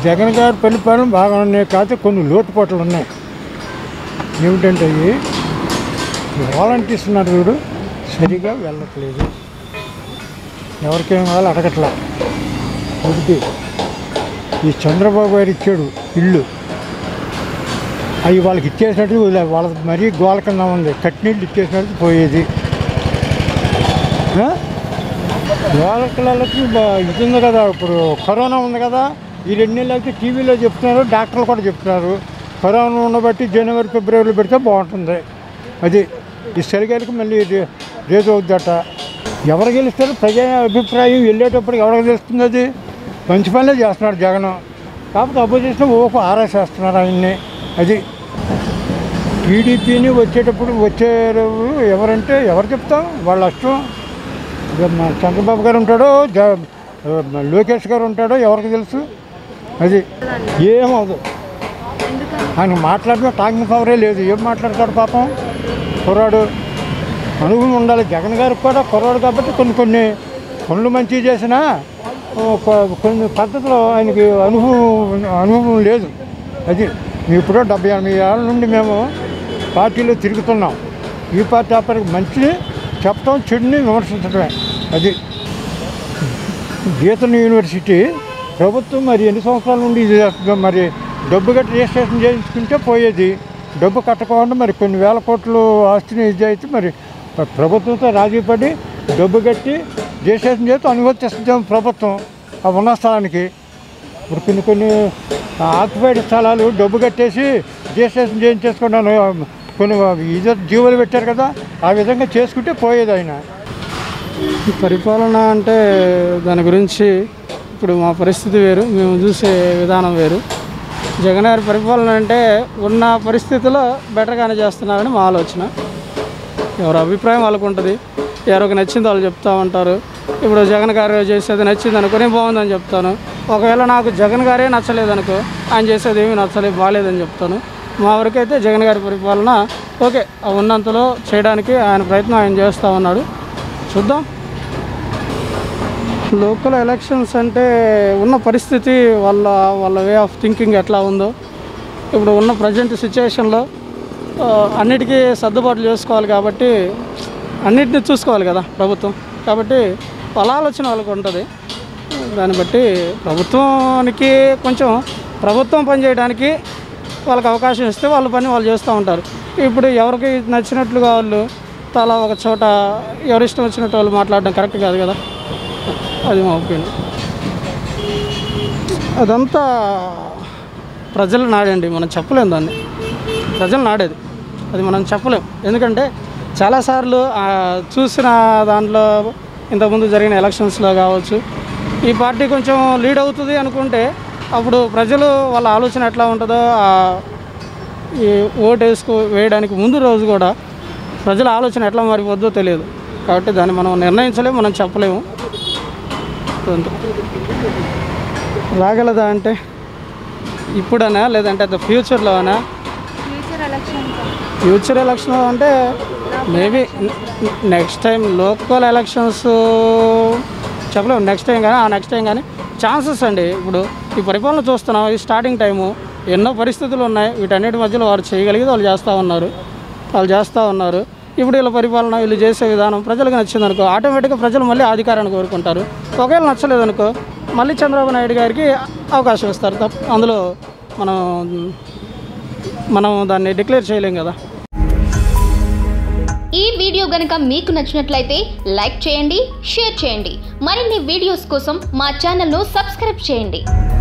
జగన్ గారి పరిపాలన బాగా ఉన్నాయి కాకపోతే కొన్ని లోటుపాట్లు ఉన్నాయి ఏమిటంటే అవి వాలంటీర్స్ ఉన్నారు చూడు సరిగా వెళ్ళట్లేదు ఎవరికేం కావాలో అడగట్లా ఒకటి ఈ చంద్రబాబు గారు ఇచ్చాడు ఇల్లు అవి వాళ్ళకి ఇచ్చేసినట్టు వదిలే- వాళ్ళ మరీ గోల కింద ఉంది కట్నీళ్ళు ఇచ్చేసినట్టు పోయేది ఆ? వాళ్ళకి ఇది ఉంది కదా ఇప్పుడు కరోనా ఉంది కదా ఈ రెండు నెలలు అయితే టీవీలో చెప్తున్నారు డాక్టర్లు కూడా చెప్తున్నారు కరోనా ఉండబట్టి జనవరి ఫిబ్రవరిలో పెడితే బాగుంటుంది అది ఈ సరిగారికి మళ్ళీ రే- రేజ్ అవుద్దట ఎవరు గెలుస్తారు ప్రజా అభిప్రాయం వెళ్ళేటప్పుడు ఎవరికి తెలుస్తుంది అది మంచి పనులే చేస్తున్నాడు జగన్ కాకపోతే అపోజిషన్ ఓకు ఆరాసేస్తున్నారు ఆయన్ని అది టీడీపీని వచ్చేటప్పుడు వచ్చే ఎవరంటే ఎవరు చెప్తాం వాళ్ళ అష్టం ఇక మా చంద్రబాబు గారు ఉంటాడో జ- లోకేష్ గారు ఉంటాడో ఎవరికి తెలుసు అది ఏమవుదు ఆయన మాట్లాడిన టాకింగ్ పవరే లేదు ఏం మాట్లాడతాడు పాపం కుర్రాడు అనుభవం ఉండాలి జగన్ గారికి కూడా కుర్రాడు కాబట్టి కొన్ని కొన్ని పనులు మంచిగా చేసినా ఓ కొ- కొన్ని పద్ధతిలో ఆయనకి అనుభవం అనుభవం లేదు అది మేము ఇప్పుడు డెబ్బై ఎనభై ఏళ్ళ నుండి మేము పార్టీలో తిరుగుతున్నాం ఈ పార్టీ ఆ పార్టీ మంచిని చెప్పడం చెడుని విమర్శించడమే అది గీతన్ యూనివర్సిటీ ప్రభుత్వం మరి ఎన్ని సంవత్సరాల నుండి ఇది చేస్తుందో మరి డబ్బు కట్టి రిజిస్ట్రేషన్ చేయించుకుంటే పోయేది డబ్బు కట్టకుండా మరి కొన్ని వేల కోట్లు ఆస్తిని ఇది అయితే మరి ప్రభుత్వంతో రాజీ పడి డబ్బు కట్టి రిజిస్ట్రేషన్ చేస్తే అనుమతిస్తుంది ప్రభుత్వం ఆ ఉన్న స్థలానికి ఇప్పుడు కొన్ని కొన్ని ఆక్యుపైడ్ స్థలాలు డబ్బు కట్టేసి రిజిస్ట్రేషన్ చేయించేసుకున్నాను కొన్ని ఇది జీవోలు పెట్టారు కదా ఆ విధంగా చేసుకుంటే పోయేది ఆయన ఈ పరిపాలన అంటే దాని గురించి ఇప్పుడు మా పరిస్థితి వేరు మేము చూసే విధానం వేరు జగన్ గారి పరిపాలన అంటే ఉన్న పరిస్థితిలో బెటర్గానే చేస్తున్నారని మా ఆలోచన ఎవరి అభిప్రాయం వాళ్ళకు ఉంటుంది ఎవరికి నచ్చింది వాళ్ళు చెప్తా ఉంటారు ఇప్పుడు జగన్ గారు చేసేది నచ్చింది అనుకుని బాగుందని చెప్తాను ఒకవేళ నాకు జగన్ గారే నచ్చలేదనుకో ఆయన చేసేది ఏమీ నచ్చలేదు బాగాలేదని చెప్తాను మా వరకైతే జగన్ గారి పరిపాలన ఓకే ఆ ఉన్నంతలో చేయడానికి ఆయన ప్రయత్నం ఆయన చేస్తూ ఉన్నాడు చూద్దాం లోకల్ ఎలక్షన్స్ అంటే ఉన్న పరిస్థితి వాళ్ళ వాళ్ళ వే ఆఫ్ థింకింగ్ ఎట్లా ఉందో ఇప్పుడు ఉన్న ప్రజెంట్ సిచ్యువేషన్లో అన్నిటికీ సర్దుబాట్లు చేసుకోవాలి కాబట్టి అన్నిటిని చూసుకోవాలి కదా ప్రభుత్వం కాబట్టి వాళ్ళ ఆలోచన వాళ్ళకు ఉంటుంది దాన్ని బట్టి ప్రభుత్వానికి కొంచెం ప్రభుత్వం పనిచేయడానికి వాళ్ళకి అవకాశం ఇస్తే వాళ్ళ పని వాళ్ళు చేస్తూ ఉంటారు ఇప్పుడు ఎవరికి నచ్చినట్లుగా వాళ్ళు తలా ఒక చోట ఎవరిష్టం వచ్చినట్టు వాళ్ళు మాట్లాడడం కరెక్ట్ కాదు కదా అది మా ఒపీనియన్ అదంతా ప్రజల నాడండి మనం చెప్పలేం దాన్ని ప్రజల నాడేది అది మనం చెప్పలేం ఎందుకంటే చాలాసార్లు ఆ, చూసిన దాంట్లో ఇంతకుముందు జరిగిన ఎలక్షన్స్లో కావచ్చు ఈ పార్టీ కొంచెం లీడ్ అవుతుంది అనుకుంటే అప్పుడు ప్రజలు వాళ్ళ ఆలోచన ఎట్లా ఉంటుందో ఆ, ఈ ఓటు వేసుకో వేయడానికి ముందు రోజు కూడా ప్రజల ఆలోచన ఎట్లా మారిపోద్దో తెలియదు కాబట్టి దాన్ని మనం నిర్ణయించలేము మనం చెప్పలేము అంతే. రాగలదా అంటే ఇప్పుడనా లేదంటే ద ఫ్యూచర్లోనా ఫ్యూచర్ ఎలక్షన్ ఫ్యూచర్ ఎలక్షన్ అంటే maybe next time local elections చెప్పలేము నెక్స్ట్ టైం కానీ ఆ నెక్స్ట్ టైం కానీ ఛాన్సెస్ అండి ఇప్పుడు ఈ పరిపాలన చూస్తున్నాం ఈ స్టార్టింగ్ టైము ఎన్నో పరిస్థితులు ఉన్నాయి వీటన్నిటి మధ్యలో వారు చేయగలిగేది వాళ్ళు చేస్తూ ఉన్నారు వాళ్ళు చేస్తూ ఉన్నారు ఇప్పుడు వీళ్ళ పరిపాలన వీళ్ళు చేసే విధానం ప్రజలకు నచ్చింది అనుకో ఆటోమేటిక్గా ప్రజలు మళ్ళీ అధికారాన్ని కోరుకుంటారు ఒకవేళ నచ్చలేదనుకో మళ్ళీ చంద్రబాబు నాయుడు గారికి అవకాశం ఇస్తారు తప్ప అందులో మనం మనం దాన్ని డిక్లేర్ చేయలేం కదా ఈ వీడియో గనుక మీకు నచ్చినట్లయితే లైక్ చేయండి షేర్ చేయండి మరిన్ని వీడియోస్ కోసం మా ఛానల్ను సబ్స్క్రైబ్ చేయండి